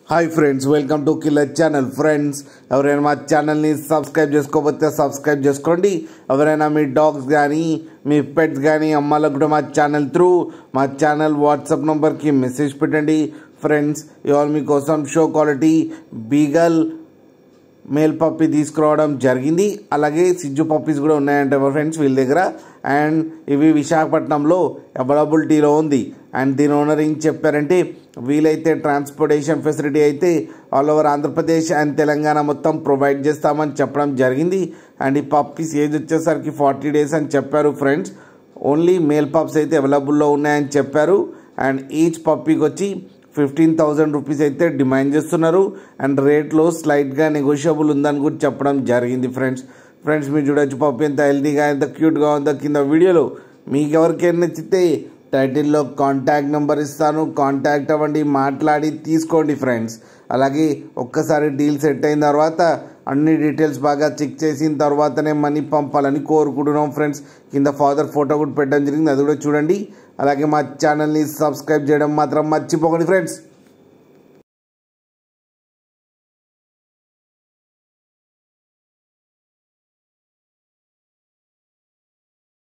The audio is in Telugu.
hi friends welcome to killer channel friends ఎవరైనా మా ఛానల్ని సబ్స్క్రైబ్ చేసుకోకపోతే సబ్స్క్రైబ్ చేసుకోండి ఎవరైనా మీ డాగ్స్ కానీ మీ పెట్స్ కానీ అమ్మాలకు కూడా మా ఛానల్ త్రూ మా ఛానల్ వాట్సాప్ నెంబర్కి మెసేజ్ పెట్టండి ఫ్రెండ్స్ ఇవాళ మీకోసం show quality beagle male puppy తీసుకురావడం జరిగింది అలాగే సిజ్జు పప్పీస్ కూడా ఉన్నాయంట ఫ్రెండ్స్ వీళ్ళ దగ్గర అండ్ ఇవి విశాఖపట్నంలో అవైలబిలిటీలో ఉంది అండ్ దీని ఓనర్ ఏం చెప్పారంటే వీలైతే ట్రాన్స్పోర్టేషన్ ఫెసిలిటీ అయితే all over Andhra Pradesh and Telangana మొత్తం ప్రొవైడ్ చేస్తామని చెప్పడం జరిగింది అండ్ ఈ పప్పీస్ ఏజ్ వచ్చేసరికి ఫార్టీ డేస్ అని చెప్పారు ఫ్రెండ్స్ ఓన్లీ మేల్ పప్స్ అయితే అవైలబుల్లో ఉన్నాయని చెప్పారు అండ్ ఈచ్ పప్పీకి వచ్చి ఫిఫ్టీన్ థౌజండ్ రూపీస్ అయితే డిమాండ్ చేస్తున్నారు అండ్ రేట్లో స్లైట్గా నెగోషియబుల్ ఉందని కూడా చెప్పడం జరిగింది ఫ్రెండ్స్ ఫ్రెండ్స్ మీరు చూడొచ్చు పప్పు ఎంత హెల్తీగా ఎంత క్యూట్గా ఉందో కింద వీడియోలో మీకు ఎవరికైనా నచ్చితే టైటిల్లో కాంటాక్ట్ నెంబర్ ఇస్తాను కాంటాక్ట్ అవ్వండి మాట్లాడి తీసుకోండి ఫ్రెండ్స్ అలాగే ఒక్కసారి డీల్ సెట్ అయిన తర్వాత అన్ని డీటెయిల్స్ బాగా చెక్ చేసిన తర్వాతనే మనీ పంపాలని కోరుకుంటున్నాం ఫ్రెండ్స్ కింద ఫాదర్ ఫోటో కూడా పెట్టడం జరిగింది అది కూడా చూడండి అలాగే మా ఛానల్ని సబ్స్క్రైబ్ చేయడం మాత్రం మర్చిపోకండి ఫ్రెండ్స్